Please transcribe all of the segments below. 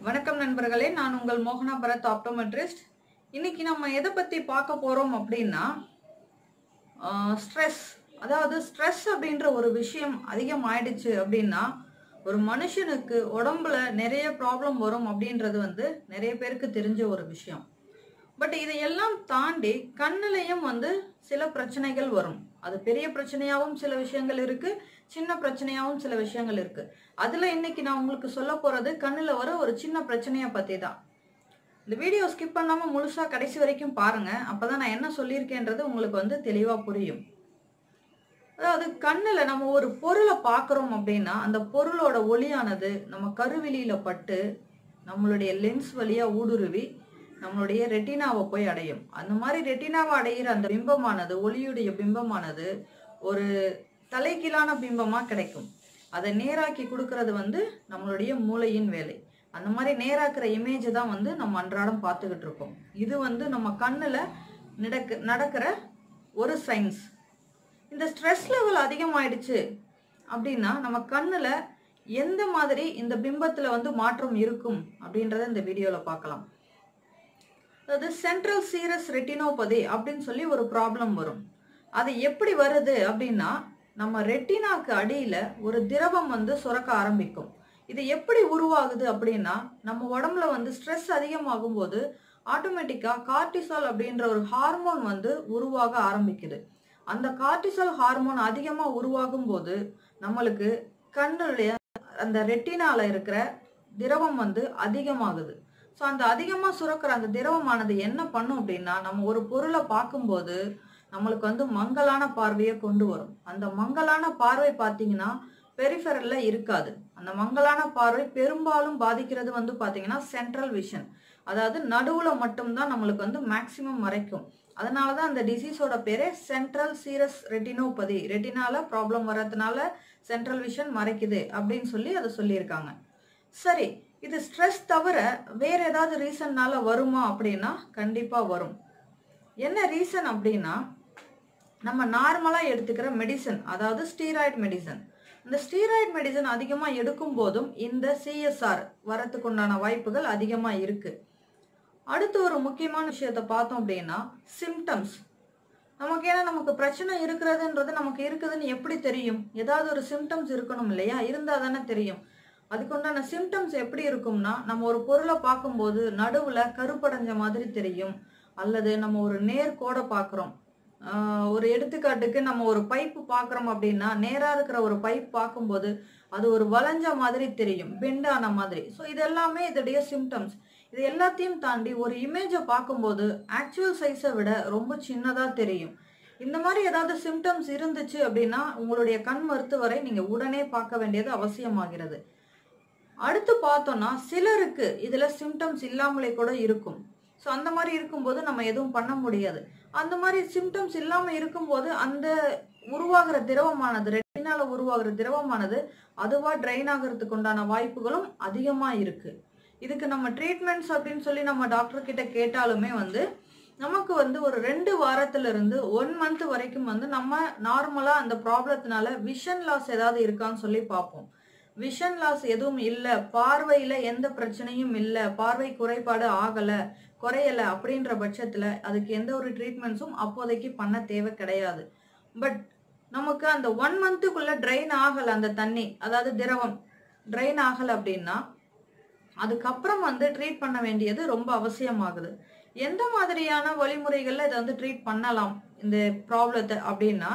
வணக்கம் நண்பர்களே நான் உங்கள் மோகனா பரத் ஆப்டோமெட்ரிஸ்ட் இன்னைக்கு நம்ம எதை பத்தி பார்க்க போறோம் அப்படின்னா ஸ்ட்ரெஸ் அதாவது ஸ்ட்ரெஸ் அப்படின்ற ஒரு விஷயம் அதிகமாயிடுச்சு அப்படின்னா ஒரு மனுஷனுக்கு உடம்புல நிறைய ப்ராப்ளம் வரும் அப்படின்றது வந்து நிறைய பேருக்கு தெரிஞ்ச ஒரு விஷயம் பட் இதையெல்லாம் தாண்டி கண்ணுலயும் வந்து சில பிரச்சனைகள் வரும் அது பெரிய பிரச்சனையாவும் சில விஷயங்கள் இருக்கு சின்ன பிரச்சனையாவும் சில விஷயங்கள் இருக்கு அதுல இன்னைக்கு நான் உங்களுக்கு சொல்ல போறது கண்ணுல வர ஒரு சின்ன பிரச்சனைய பத்தி தான் இந்த வீடியோ ஸ்கிப் பண்ணாம முழுசா கடைசி வரைக்கும் பாருங்க அப்பதான் நான் என்ன சொல்லியிருக்கேன்றது உங்களுக்கு வந்து தெளிவா புரியும் அதாவது கண்ணுல நம்ம ஒரு பொருளை பார்க்குறோம் அப்படின்னா அந்த பொருளோட ஒளியானது நம்ம கருவிழியில பட்டு நம்மளுடைய லென்ஸ் வழியா ஊடுருவி நம்மளுடைய ரெட்டினாவை போய் அடையும் அந்த மாதிரி ரெட்டினாவை அடையிற அந்த பிம்பமானது ஒளியுடைய பிம்பமானது ஒரு தலைகீழான பிம்பமா கிடைக்கும் அதை நேராக்கி கொடுக்கறது வந்து நம்மளுடைய மூளையின் வேலை அந்த மாதிரி நேராக்குற இமேஜ் தான் வந்து நம்ம அன்றாடம் பார்த்துக்கிட்டு இருக்கோம் இது வந்து நம்ம கண்ணுல நடக்க நடக்கிற ஒரு சயின்ஸ் இந்த ஸ்ட்ரெஸ் லெவல் அதிகமாயிடுச்சு அப்படின்னா நம்ம கண்ணுல எந்த மாதிரி இந்த பிம்பத்துல வந்து மாற்றம் இருக்கும் அப்படின்றத இந்த வீடியோல பார்க்கலாம் அதாவது சென்ட்ரல் சீரஸ் ரெட்டினோபதி அப்படின்னு சொல்லி ஒரு ப்ராப்ளம் வரும் அது எப்படி வருது அப்படின்னா நம்ம ரெட்டினாக்கு அடியில ஒரு திரவம் வந்து சுரக்க ஆரம்பிக்கும் இது எப்படி உருவாகுது அப்படின்னா நம்ம உடம்புல வந்து ஸ்ட்ரெஸ் அதிகமாகும் போது ஆட்டோமேட்டிக்கா கார்டிசால் அப்படின்ற ஒரு ஹார்மோன் வந்து உருவாக ஆரம்பிக்குது அந்த கார்டிசால் ஹார்மோன் அதிகமா உருவாகும் போது நம்மளுக்கு கண்ணுடைய அந்த ரெட்டினால இருக்கிற திரவம் வந்து அதிகமாகுது ஸோ அந்த அதிகமாக சுரக்கிற அந்த திரவமானது என்ன பண்ணும் அப்படின்னா நம்ம ஒரு பொருளை பார்க்கும்போது நம்மளுக்கு வந்து மங்கலான பார்வையை கொண்டு வரும் அந்த மங்கலான பார்வை பார்த்தீங்கன்னா பெரிஃபெரல்ல இருக்காது அந்த மங்கலான பார்வை பெரும்பாலும் பாதிக்கிறது வந்து பார்த்தீங்கன்னா சென்ட்ரல் விஷன் அதாவது நடுவுல மட்டும்தான் நம்மளுக்கு வந்து மேக்சிமம் மறைக்கும் அதனால தான் அந்த டிசீஸோட பேரே சென்ட்ரல் சீரஸ் ரெட்டினோபதி ரெட்டினால ப்ராப்ளம் வர்றதுனால சென்ட்ரல் விஷன் மறைக்குது அப்படின்னு சொல்லி அதை சொல்லியிருக்காங்க சரி இது ஸ்ட்ரெஸ் தவிர வேற ஏதாவது ரீசன்னால வருமா அப்படின்னா கண்டிப்பா வரும் என்ன ரீசன் அப்படின்னா நம்ம நார்மலா எடுத்துக்கிற மெடிசன் அதாவது ஸ்டீராய்டு மெடிசன் இந்த ஸ்டீராய்டு மெடிசன் அதிகமா எடுக்கும் போதும் இந்த சிஎஸ்ஆர் வரத்துக்கு உண்டான வாய்ப்புகள் அதிகமா இருக்கு அடுத்து ஒரு முக்கியமான விஷயத்த பார்த்தோம் அப்படின்னா சிம்டம்ஸ் நமக்கு ஏன்னா நமக்கு பிரச்சனை இருக்கிறதுன்றது நமக்கு இருக்குதுன்னு எப்படி தெரியும் ஏதாவது ஒரு சிம்டம்ஸ் இருக்கணும் இல்லையா இருந்தா தானே தெரியும் அதுக்குண்டான சிம்டம்ஸ் எப்படி இருக்கும்னா நம்ம ஒரு பொருளை பார்க்கும்போது நடுவுல கருப்படைஞ்ச மாதிரி தெரியும் அல்லது நம்ம ஒரு நேர் கோடை பார்க்குறோம் ஒரு எடுத்துக்காட்டுக்கு நம்ம ஒரு பைப்பு பார்க்குறோம் அப்படின்னா நேராக இருக்கிற ஒரு பைப் பார்க்கும்போது அது ஒரு வளைஞ்ச மாதிரி தெரியும் பெண்டான மாதிரி ஸோ இது எல்லாமே இதோடைய சிம்டம்ஸ் இது எல்லாத்தையும் தாண்டி ஒரு இமேஜை பார்க்கும்போது ஆக்சுவல் சைஸை விட ரொம்ப சின்னதாக தெரியும் இந்த மாதிரி ஏதாவது சிம்டம்ஸ் இருந்துச்சு அப்படின்னா உங்களுடைய கண் மருத்துவரை நீங்கள் உடனே பார்க்க வேண்டியது அவசியமாகிறது அடுத்து பார்த்தோம்னா சிலருக்கு இதுல சிம்டம்ஸ் இல்லாமலே கூட இருக்கும் ஸோ அந்த மாதிரி இருக்கும்போது நம்ம எதுவும் பண்ண முடியாது அந்த மாதிரி சிம்டம்ஸ் இல்லாம இருக்கும்போது அந்த உருவாகிற திரவமானது ரெட்டினால உருவாகிற திரவமானது அதுவா ட்ரைன் ஆகிறதுக்கு உண்டான வாய்ப்புகளும் அதிகமா இருக்கு இதுக்கு நம்ம ட்ரீட்மெண்ட்ஸ் அப்படின்னு சொல்லி நம்ம டாக்டர் கிட்ட கேட்டாலுமே வந்து நமக்கு வந்து ஒரு ரெண்டு வாரத்துல இருந்து ஒன் மந்த் வரைக்கும் வந்து நம்ம நார்மலா அந்த ப்ராப்ளத்தினால விஷன் லாஸ் ஏதாவது இருக்கான்னு சொல்லி பார்ப்போம் விஷன் லாஸ் எதுவும் இல்லை பார்வையில எந்த பிரச்சனையும் இல்லை பார்வை குறைபாடு ஆகல குறையல அப்படின்ற பட்சத்துல அதுக்கு எந்த ஒரு ட்ரீட்மெண்ட்ஸும் அப்போதைக்கு பண்ண தேவை கிடையாது பட் நமக்கு அந்த ஒன் மந்த்துக்குள்ள ட்ரைன் ஆகல அந்த தண்ணி அதாவது திரவம் ட்ரைன் ஆகல அப்படின்னா அதுக்கப்புறம் வந்து ட்ரீட் பண்ண வேண்டியது ரொம்ப அவசியமாகுது எந்த மாதிரியான வழிமுறைகள்ல இதை வந்து ட்ரீட் பண்ணலாம் இந்த ப்ராப்ளத்தை அப்படின்னா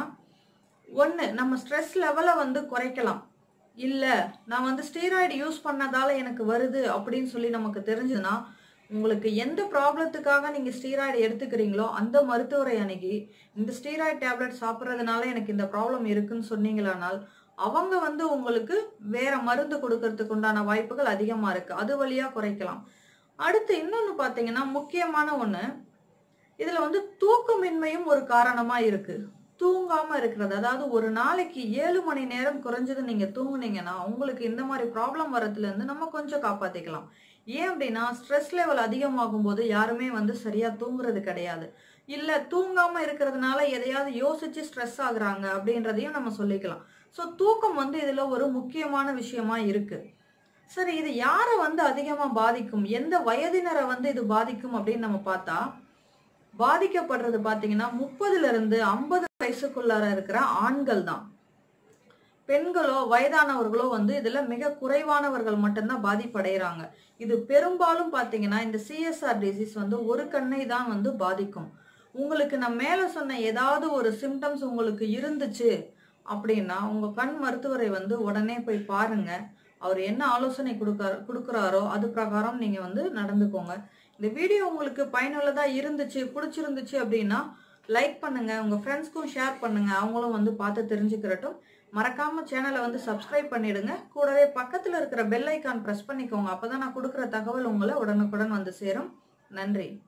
ஒன்று நம்ம ஸ்ட்ரெஸ் லெவலை வந்து குறைக்கலாம் இல்லை நான் வந்து ஸ்டீராய்டு யூஸ் பண்ணதால எனக்கு வருது அப்படின்னு சொல்லி நமக்கு தெரிஞ்சுதுன்னா உங்களுக்கு எந்த ப்ராப்ளத்துக்காக நீங்கள் ஸ்டீராய்டு எடுத்துக்கிறீங்களோ அந்த மருத்துவரை அணுகி இந்த ஸ்டீராய்டு டேப்லெட் சாப்பிட்றதுனால எனக்கு இந்த ப்ராப்ளம் இருக்குன்னு சொன்னீங்களானால் அவங்க வந்து உங்களுக்கு வேற மருந்து கொடுக்கறதுக்கு உண்டான வாய்ப்புகள் அதிகமாக இருக்கு அது வழியாக குறைக்கலாம் அடுத்து இன்னொன்று பார்த்தீங்கன்னா முக்கியமான ஒன்று இதில் வந்து தூக்கமின்மையும் ஒரு காரணமாக இருக்கு தூங்காம இருக்கிறது அதாவது ஒரு நாளைக்கு ஏழு மணி நேரம் குறைஞ்சது நீங்க தூங்குனீங்கன்னா உங்களுக்கு இந்த மாதிரி ப்ராப்ளம் வரதுல இருந்து நம்ம கொஞ்சம் காப்பாத்திக்கலாம் ஏன் அப்படின்னா ஸ்ட்ரெஸ் லெவல் அதிகமாகும் போது யாருமே வந்து சரியா தூங்குறது கிடையாது இல்ல தூங்காம இருக்கிறதுனால எதையாவது யோசிச்சு ஸ்ட்ரெஸ் ஆகுறாங்க அப்படின்றதையும் நம்ம சொல்லிக்கலாம் ஸோ தூக்கம் வந்து இதுல ஒரு முக்கியமான விஷயமா இருக்கு சரி இது யாரை வந்து அதிகமா பாதிக்கும் எந்த வயதினரை வந்து இது பாதிக்கும் அப்படின்னு நம்ம பார்த்தா பாதிக்கப்படுறது பாத்தீங்கன்னா முப்பதுல இருந்து ஐம்பது வயசுக்குள்ளார இருக்கிற ஆண்கள் தான் பெண்களோ வயதானவர்களோ வந்து இதுல மிக குறைவானவர்கள் மட்டும்தான் பாதிப்படைகிறாங்க இது பெரும்பாலும் பாத்தீங்கன்னா இந்த சிஎஸ்ஆர் டிசீஸ் வந்து ஒரு கண்ணை தான் வந்து பாதிக்கும் உங்களுக்கு நான் மேல சொன்ன ஏதாவது ஒரு சிம்டம்ஸ் உங்களுக்கு இருந்துச்சு அப்படின்னா உங்க கண் மருத்துவரை வந்து உடனே போய் பாருங்க அவர் என்ன ஆலோசனை கொடுக்க கொடுக்குறாரோ அது பிரகாரம் நீங்க வந்து நடந்துக்கோங்க இந்த வீடியோ உங்களுக்கு பயனுள்ளதா இருந்துச்சு பிடிச்சிருந்துச்சு அப்படின்னா லைக் பண்ணுங்க உங்க ஃப்ரெண்ட்ஸ்க்கும் ஷேர் பண்ணுங்க அவங்களும் வந்து பார்த்து தெரிஞ்சுக்கிறட்டும் மறக்காம சேனலை வந்து சப்ஸ்கிரைப் பண்ணிடுங்க கூடவே பக்கத்துல இருக்கிற பெல் ஐக்கான் பிரஸ் பண்ணிக்கோங்க அப்பதான் நான் கொடுக்குற தகவல் உங்களை உடனுக்குடன் வந்து சேரும் நன்றி